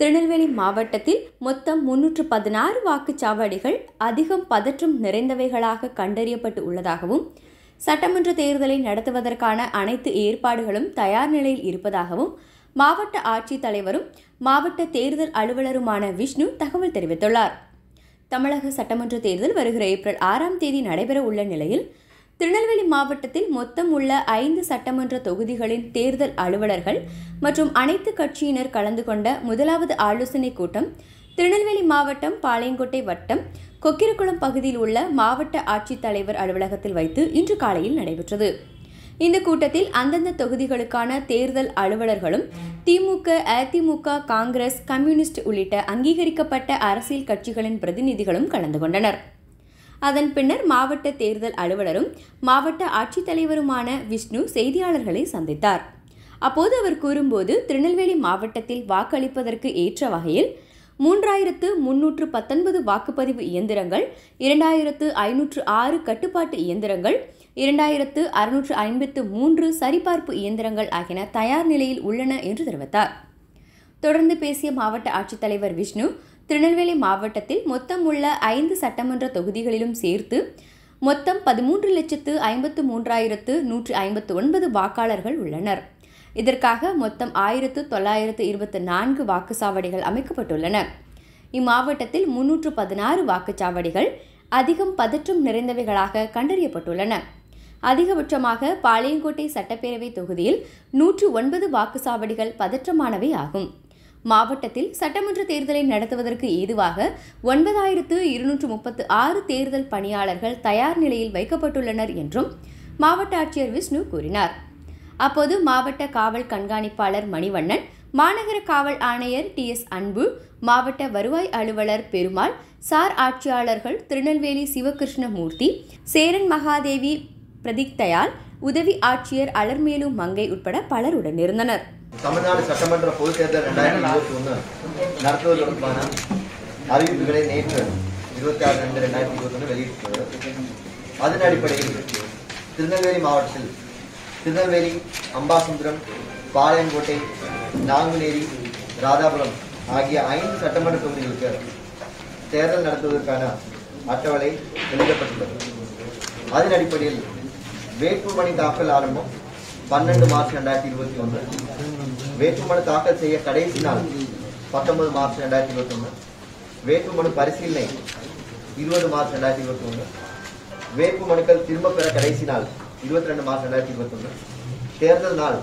திருநெல்வேலி மாவட்டத்தில் மொத்தம் முன்னூற்று பதினாறு வாக்குச்சாவடிகள் அதிகம் பதற்றம் நிறைந்தவைகளாக கண்டறியப்பட்டு உள்ளதாகவும் சட்டமன்ற தேர்தலை நடத்துவதற்கான அனைத்து ஏற்பாடுகளும் தயார் நிலையில் இருப்பதாகவும் மாவட்ட ஆட்சித்தலைவரும் மாவட்ட தேர்தல் அலுவலருமான விஷ்ணு தகவல் தெரிவித்துள்ளார் தமிழக சட்டமன்ற தேர்தல் வருகிற ஏப்ரல் ஆறாம் தேதி நடைபெற உள்ள நிலையில் திருநெல்வேலி மாவட்டத்தில் மொத்தம் உள்ள ஐந்து சட்டமன்ற தொகுதிகளின் தேர்தல் அலுவலர்கள் மற்றும் அனைத்து கட்சியினர் கலந்து கொண்ட முதலாவது ஆலோசனைக் கூட்டம் திருநெல்வேலி மாவட்டம் பாளையங்கோட்டை வட்டம் கொக்கிரகுளம் பகுதியில் உள்ள மாவட்ட ஆட்சித்தலைவர் அலுவலகத்தில் வைத்து இன்று காலையில் நடைபெற்றது இந்த கூட்டத்தில் அந்தந்த தொகுதிகளுக்கான தேர்தல் அலுவலர்களும் திமுக அதிமுக காங்கிரஸ் கம்யூனிஸ்ட் உள்ளிட்ட அங்கீகரிக்கப்பட்ட அரசியல் கட்சிகளின் பிரதிநிதிகளும் கலந்து கொண்டனர் அதன் பின்னர் மாவட்ட தேர்தல் அலுவலரும் மாவட்ட ஆட்சித்தலைவருமான விஷ்ணு செய்தியாளர்களை சந்தித்தார் அப்போது அவர் கூறும்போது திருநெல்வேலி மாவட்டத்தில் வாக்களிப்பதற்கு ஏற்ற வகையில் மூன்றாயிரத்து முன்னூற்று பத்தொன்பது வாக்குப்பதிவு இயந்திரங்கள் இரண்டாயிரத்து ஐநூற்று ஆறு கட்டுப்பாட்டு இயந்திரங்கள் இரண்டாயிரத்து அறுநூற்று ஐம்பத்து மூன்று சரிபார்ப்பு இயந்திரங்கள் ஆகியன தயார் நிலையில் உள்ளன என்று தெரிவித்தார் தொடர்ந்து பேசிய மாவட்ட ஆட்சித்தலைவர் விஷ்ணு திருநெல்வேலி மாவட்டத்தில் மொத்தம் உள்ள ஐந்து சட்டமன்ற தொகுதிகளிலும் சேர்த்து மொத்தம் பதிமூன்று லட்சத்து ஐம்பத்து மூன்றாயிரத்து நூற்று ஐம்பத்து ஒன்பது வாக்காளர்கள் உள்ளனர் இதற்காக மொத்தம் ஆயிரத்து தொள்ளாயிரத்து இருபத்தி நான்கு வாக்குச்சாவடிகள் அமைக்கப்பட்டுள்ளன இம்மாவட்டத்தில் முன்னூற்று பதினாறு வாக்குச்சாவடிகள் அதிகம் பதற்றம் நிறைந்தவைகளாக கண்டறியப்பட்டுள்ளன அதிகபட்சமாக பாளையங்கோட்டை சட்டப்பேரவை தொகுதியில் நூற்று ஒன்பது வாக்குச்சாவடிகள் பதற்றமானவை ஆகும் மாவட்டத்தில் சட்டமன்ற தேர்தலை நடத்துவதற்கு ஏதுவாக ஒன்பதாயிரத்து இருநூற்று முப்பத்து ஆறு தேர்தல் பணியாளர்கள் தயார் நிலையில் வைக்கப்பட்டுள்ளனர் என்றும் மாவட்ட ஆட்சியர் விஷ்ணு கூறினார் அப்போது மாவட்ட காவல் கண்காணிப்பாளர் மணிவண்ணன் மாநகர காவல் ஆணையர் டி எஸ் அன்பு மாவட்ட வருவாய் அலுவலர் பெருமாள் சார் ஆட்சியாளர்கள் திருநெல்வேலி சிவகிருஷ்ணமூர்த்தி சேரன் மகாதேவி பிரதீக் தயாள் உதவி ஆட்சியர் அலர்மேலு மங்கை உட்பட பலர் உடனிருந்தனர் தமிழ்நாடு சட்டமன்ற பொதுத் தேர்தல் ரெண்டாயிரத்தி இருபத்தி ஒன்று நடத்துவது தொடர்பான அறிவிப்புகளை நேற்று இருபத்தி ஆறு ரெண்டு ரெண்டாயிரத்தி இருபத்தி ஒன்று வெளியிட்டுள்ளது அதன் அடிப்படையில் திருநெல்வேலி மாவட்டத்தில் திருநெல்வேலி அம்பாசமுத்திரம் பாளையங்கோட்டை நாங்குநேரி ராதாபுரம் ஆகிய ஐந்து சட்டமன்ற தொகுதிகளுக்கு தேர்தல் நடத்துவதற்கான அட்டவணை வெளியிடப்பட்டுள்ளது அதன் அடிப்படையில் வேட்புமனு தாக்கல் ஆரம்பம் பன்னெண்டு மார்ச் ரெண்டாயிரத்தி இருபத்தி ஒன்று வேட்புமனு தாக்கல் செய்ய கடைசி நாள் பத்தொன்பது மார்ச் ரெண்டாயிரத்தி இருபத்தி ஒன்று வேட்புமனு பரிசீலனை இருபது மார்ச் ரெண்டாயிரத்தி இருபத்தி ஒன்று வேட்புமனுக்கள் திரும்ப பெற கடைசி நாள் இருபத்தி ரெண்டு மார்ச் ரெண்டாயிரத்தி இருபத்தி ஒன்று தேர்தல் நாள்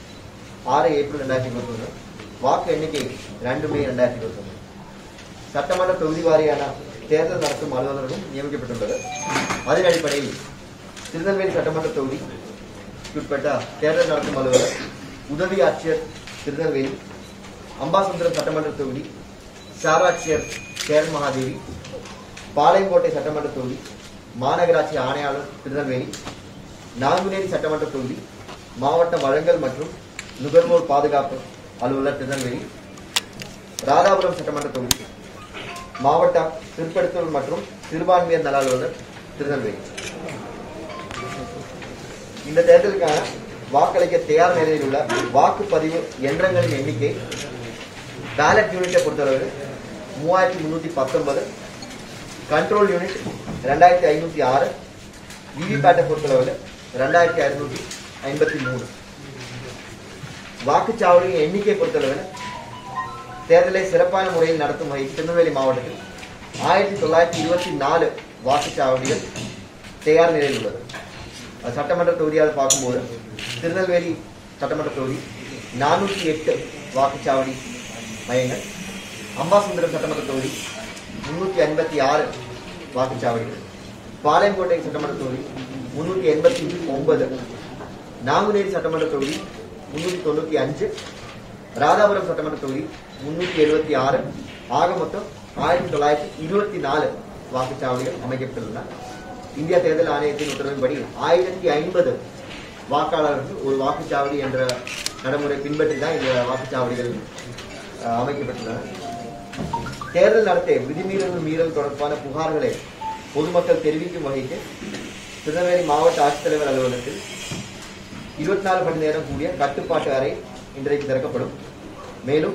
ஆறு ஏப்ரல் ரெண்டாயிரத்தி இருபத்தி ஒன்று வாக்கு எண்ணிக்கை ரெண்டு மே ரெண்டாயிரத்தி இருபத்தி ஒன்று சட்டமன்ற தொகுதி வாரியான தேர்தல் நடத்தும் அலுவலர்களும் நியமிக்கப்பட்டுள்ளது அதன் அடிப்படையில் திருநெல்வேலி சட்டமன்ற தொகுதி உட்பட்ட தேர்தல் நடத்தும் அலுவலர் உதவி ஆட்சியர் திருநெல்வேலி அம்பாசமுத்திரம் சட்டமன்ற தொகுதி சார் ஆட்சியர் சேரன் மகாதேவி பாளையங்கோட்டை சட்டமன்ற தொகுதி மாநகராட்சி ஆணையாளர் திருநெல்வேலி நாங்குநேரி சட்டமன்ற தொகுதி மாவட்ட வழங்கல் மற்றும் நுகர்வோர் பாதுகாப்பு அலுவலர் திருநெல்வேலி ராதாபுரம் சட்டமன்ற தொகுதி மாவட்ட பிற்படுத்தல் மற்றும் சிறுபான்மையர் நல அலுவலர் திருநெல்வேலி இந்த தேர்தலுக்கான வாக்களிக்க தயார் நிலையில் உள்ள வாக்குப்பதிவு எந்திரங்களின் எண்ணிக்கை பேலட் யூனிட்டை பொறுத்தளவு மூவாயிரத்தி முன்னூத்தி பத்தொன்பது கண்ட்ரோல் யூனிட் ரெண்டாயிரத்தி ஐநூத்தி ஆறு விவிபேட்டை பொறுத்தளவில் ரெண்டாயிரத்தி அறுநூத்தி ஐம்பத்தி மூணு வாக்குச்சாவடியின் எண்ணிக்கை பொறுத்தளவில் தேர்தலை சிறப்பான முறையில் நடத்தும் வகை திருநெல்வேலி மாவட்டத்தில் ஆயிரத்தி தொள்ளாயிரத்தி இருபத்தி நாலு வாக்குச்சாவடிகள் தயார் நிலையில் உள்ளது அது சட்டமன்ற தொகுதியாக பார்க்கும்போது திருநெல்வேலி சட்டமன்ற தொகுதி நானூற்றி எட்டு வாக்குச்சாவடி மையங்கள் அம்பாசுந்தரம் சட்டமன்ற தொகுதி முன்னூற்றி ஐம்பத்தி ஆறு வாக்குச்சாவடிகள் பாளையங்கோட்டை சட்டமன்ற தொகுதி முன்னூற்றி எண்பத்தி ஒன்பது நாங்குநேரி சட்டமன்ற தொகுதி முன்னூற்றி தொண்ணூற்றி அஞ்சு ராதாபுரம் சட்டமன்ற தொகுதி முன்னூற்றி எழுபத்தி ஆறு ஆக மொத்தம் ஆயிரத்தி தொள்ளாயிரத்தி இருபத்தி நாலு வாக்குச்சாவடிகள் அமைக்கப்பட்டுள்ளன இந்திய தேர்தல் ஆணையத்தின் உத்தரவின்படி ஆயிரத்தி ஐம்பது வாக்காளர்கள் ஒரு வாக்குச்சாவடி என்ற நடைமுறை பின்பற்றி தான் இந்த வாக்குச்சாவடிகள் அஹ், அமைக்கப்பட்டுள்ளன தேர்தல் நடத்தை விதிமீறல் மீறல் தொடர்பான புகார்களை பொதுமக்கள் தெரிவிக்கும் வகைக்கு திருநெல்வேலி மாவட்ட ஆட்சித்தலைவர் அலுவலகத்தில் இருபத்தி நாலு மணி நேரம் கூடிய கட்டுப்பாட்டு அறை இன்றைக்கு திறக்கப்படும் மேலும்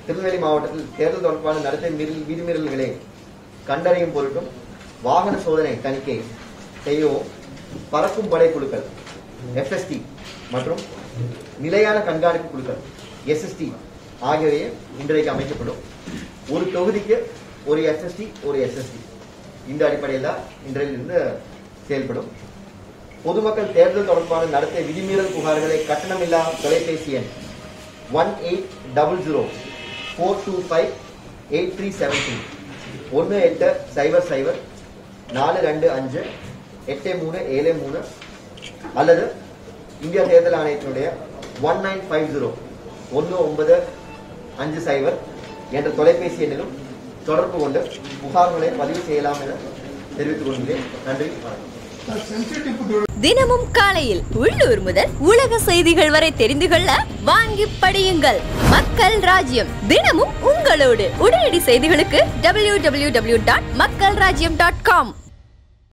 திருநெல்வேலி மாவட்டத்தில் தேர்தல் தொடர்பான நடத்தை மீறல் விதிமீறல்களை கண்டறியும் பொருட்டும் வாகன சோதனை தணிக்கை செய்யவும் பறக்கும் படை குழுக்கள் எஃப்எஸ்டி மற்றும் நிலையான கண்காணிப்பு குழுக்கள் எஸ்எஸ்டி ஆகியவை இன்றைக்கு அமைக்கப்படும் ஒரு தொகுதிக்கு ஒரு எஸ்எஸ்டி ஒரு எஸ்எஸ்டி இந்த அடிப்படையில் தான் இன்றையிலிருந்து செயல்படும் பொதுமக்கள் தேர்தல் தொடர்பான நடத்தை விதிமீறல் புகார்களை கட்டணமில்லா தொலைபேசி எண் one eight double zero four two five eight three seven three ஒன்று எட்டு சைபர் சைபர் நாலு ரெண்டு அஞ்சு எட்டு மூணு ஏழு மூணு அல்லது இந்திய தேர்தல் ஆணையத்தினுடைய ஒன் நைன் ஃபைவ் ஜீரோ ஒன்று ஒன்பது அஞ்சு சைபர் என்ற தொலைபேசி எண்ணிலும் தொடர்பு கொண்டு புகார்களை பதிவு செய்யலாம் என தெரிவித்துக் கொள்கிறேன் நன்றி வணக்கம் தினமும் காலையில் உள்ளூர் முதல் உலக செய்திகள் வரை தெரிந்து கொள்ள வாங்கி படியுங்கள் மக்கள் ராஜ்யம் தினமும் உங்களோடு உடனடி செய்திகளுக்கு டபிள்யூ டபிள்யூ டபிள்யூ டாட் மக்கள் ராஜ்யம் டாட் காம்